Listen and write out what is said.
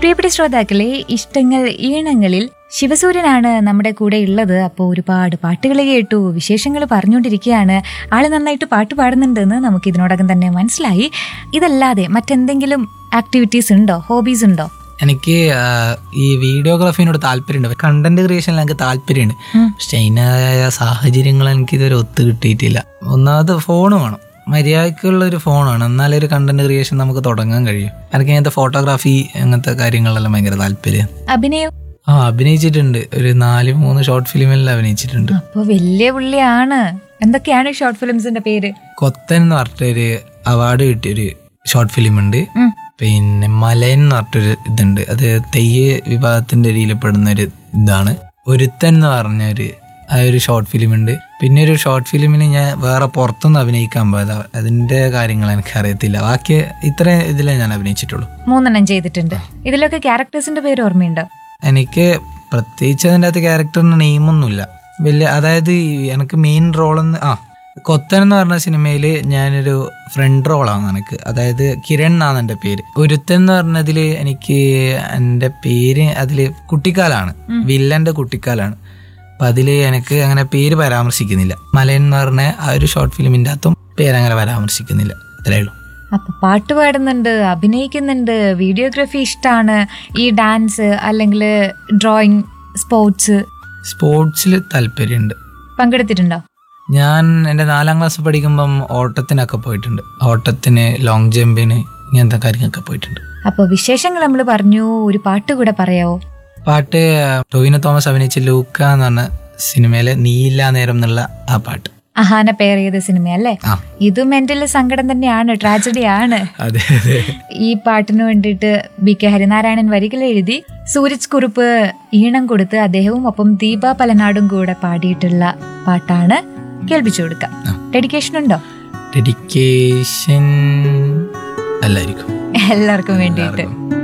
പ്രിയപ്പെട്ട ശ്രോതാക്കളെ ഇഷ്ടങ്ങൾ ഈണങ്ങളിൽ ശിവസൂര്യനാണ് നമ്മുടെ കൂടെ ഉള്ളത് അപ്പോൾ ഒരുപാട് പാട്ടുകൾ കേട്ടു വിശേഷങ്ങൾ പറഞ്ഞുകൊണ്ടിരിക്കുകയാണ് ആള് നന്നായിട്ട് പാട്ട് പാടുന്നുണ്ടെന്ന് നമുക്ക് ഇതിനോടകം തന്നെ മനസ്സിലായി ഇതല്ലാതെ മറ്റെന്തെങ്കിലും ആക്ടിവിറ്റീസ് ഉണ്ടോ ഹോബീസ് ഉണ്ടോ എനിക്ക് ആ, ഈ വീഡിയോഗ്രാഫിനോട് താല്പര്യമുണ്ട് കണ്ടന്റ് ക്രിയേഷനിൽ എനിക്ക് താല്പര്യമുണ്ട് ഉം. പക്ഷെ അതിനായ സാഹചര്യങ്ങൾ എനിക്ക് ഇതുവരെ ഒത്തു കിട്ടിയിട്ടില്ല ഒന്നാമത് ഫോൺ വേണം മര്യാദക്കുള്ള ഒരു ഫോണാണ് എന്നാലേ ഒരു കണ്ടന്റ് ക്രിയേഷൻ നമുക്ക് തുടങ്ങാൻ കഴിയും എനിക്ക് അങ്ങനത്തെ ഫോട്ടോഗ്രാഫി അങ്ങനത്തെ കാര്യങ്ങളിലെല്ലാം ഭയങ്കര താല്പര്യം അഭിനയം ആ അഭിനയിച്ചിട്ടുണ്ട് ഒരു നാല് മൂന്ന് ഷോർട്ട് ഫിലിമിൽ അഭിനയിച്ചിട്ടുണ്ട് അപ്പൊ വലിയ പുള്ളിയാണ് എന്തൊക്കെയാണ് ഷോർട്ട് ഫിലിംസിന്റെ പേര് കൊത്തൻ എന്ന് പറഞ്ഞിട്ടൊരു അവാർഡ് കിട്ടിയൊരു ഷോർട്ട് ഫിലിം ഉണ്ട് ഉം. പിന്നെ മലയൻ എന്ന് പറഞ്ഞിട്ടൊരു ഇതുണ്ട് അത് തെയ്യ വിഭാഗത്തിന്റെ രീതിയിൽ പെടുന്ന ഒരു ഇതാണ് ഒരുത്തൻ എന്ന് പറഞ്ഞ ഒരു ആ ഒരു ഷോർട്ട് ഫിലിം ഉണ്ട് പിന്നെ ഒരു ഷോർട്ട് ഫിലിമിന് ഞാൻ വേറെ പുറത്തുനിന്ന് അഭിനയിക്കാൻ പോയതാ അതിന്റെ കാര്യങ്ങൾ എനിക്ക് അറിയത്തില്ല ബാക്കി ഇത്ര ഇതിലേ ഞാൻ അഭിനയിച്ചിട്ടുള്ളൂ മൂന്നെണ്ണം ചെയ്തിട്ടുണ്ട് ഇതിലൊക്കെ ക്യാരക്ടേഴ്സിന്റെ പേര് ഓർമ്മയുണ്ടോ എനിക്ക് പ്രത്യേകിച്ച് അതിൻ്റെ അകത്ത് ക്യാരക്ടറിന് നെയിമൊന്നുമില്ല വലിയ അതായത് ഈ എനിക്ക് മെയിൻ റോളെന്ന് ആ കൊത്തൻ എന്ന് പറഞ്ഞ സിനിമയിൽ ഞാനൊരു ഫ്രണ്ട് റോളാണ് എനിക്ക് അതായത് കിരൺ എന്നാണ് എൻ്റെ പേര് ഒരുത്തൻ എന്ന് പറഞ്ഞതിൽ എനിക്ക് എൻ്റെ പേര് അതിൽ കുട്ടിക്കാലാണ് വില്ലൻ്റെ കുട്ടിക്കാലാണ് അപ്പം അതിൽ എനിക്ക് അങ്ങനെ പേര് പരാമർശിക്കുന്നില്ല മലയൻ എന്ന് പറഞ്ഞ ആ ഒരു ഷോർട്ട് ഫിലിമിൻ്റെ അകത്തും പേരങ്ങനെ പരാമർശിക്കുന്നില്ല അത്രേ ഉള്ളൂ അപ്പൊ പാട്ട് പാടുന്നുണ്ട് അഭിനയിക്കുന്നുണ്ട് വീഡിയോഗ്രാഫി ഇഷ്ടമാണ് ഈ ഡാൻസ് അല്ലെങ്കിൽ ഡ്രോയിങ് സ്പോർട്സ് സ്പോർട്സിൽ താല്പര്യമുണ്ട് പങ്കെടുത്തിട്ടുണ്ടോ ഞാൻ എൻ്റെ നാലാം ക്ലാസ് പഠിക്കുമ്പം ഓട്ടത്തിനൊക്കെ പോയിട്ടുണ്ട് ഓട്ടത്തിന് ലോങ് ജമ്പിന് ഇങ്ങനത്തെ കാര്യങ്ങളൊക്കെ പോയിട്ടുണ്ട് അപ്പോൾ വിശേഷങ്ങൾ നമ്മൾ പറഞ്ഞു ഒരു പാട്ട് കൂടെ പറയാവോ പാട്ട് ടോവിനോ തോമസ് അഭിനയിച്ച ലൂക്ക എന്ന് പറഞ്ഞ സിനിമയിലെ നീല നേരം എന്നുള്ള ആ പാട്ട് അഹാന പെയർ ചെയ്ത സിനിമ അല്ലേ ആ ഇതും മെന്റൽ സങ്കടം തന്നെയാണ് ട്രാജഡി ആണ് അതെ അതെ ഈ പാട്ടിന് വേണ്ടിയിട്ട് ബി കെ ഹരിനാരായണൻ വരികൾ എഴുതി സൂരജ് കുറുപ്പ് ഈണം കൊടുത്ത് അദ്ദേഹവും ഒപ്പം ദീപ പലനാടും കൂടെ പാടിയിട്ടുള്ള പാട്ടാണ് കേൾപ്പിച്ചു കൊടുക്കാം ആ. ഡെഡിക്കേഷൻ ഉണ്ടോ ഡെഡിക്കേഷൻ അല്ലായിരിക്കും എല്ലാവർക്കും വേണ്ടിയിട്ട്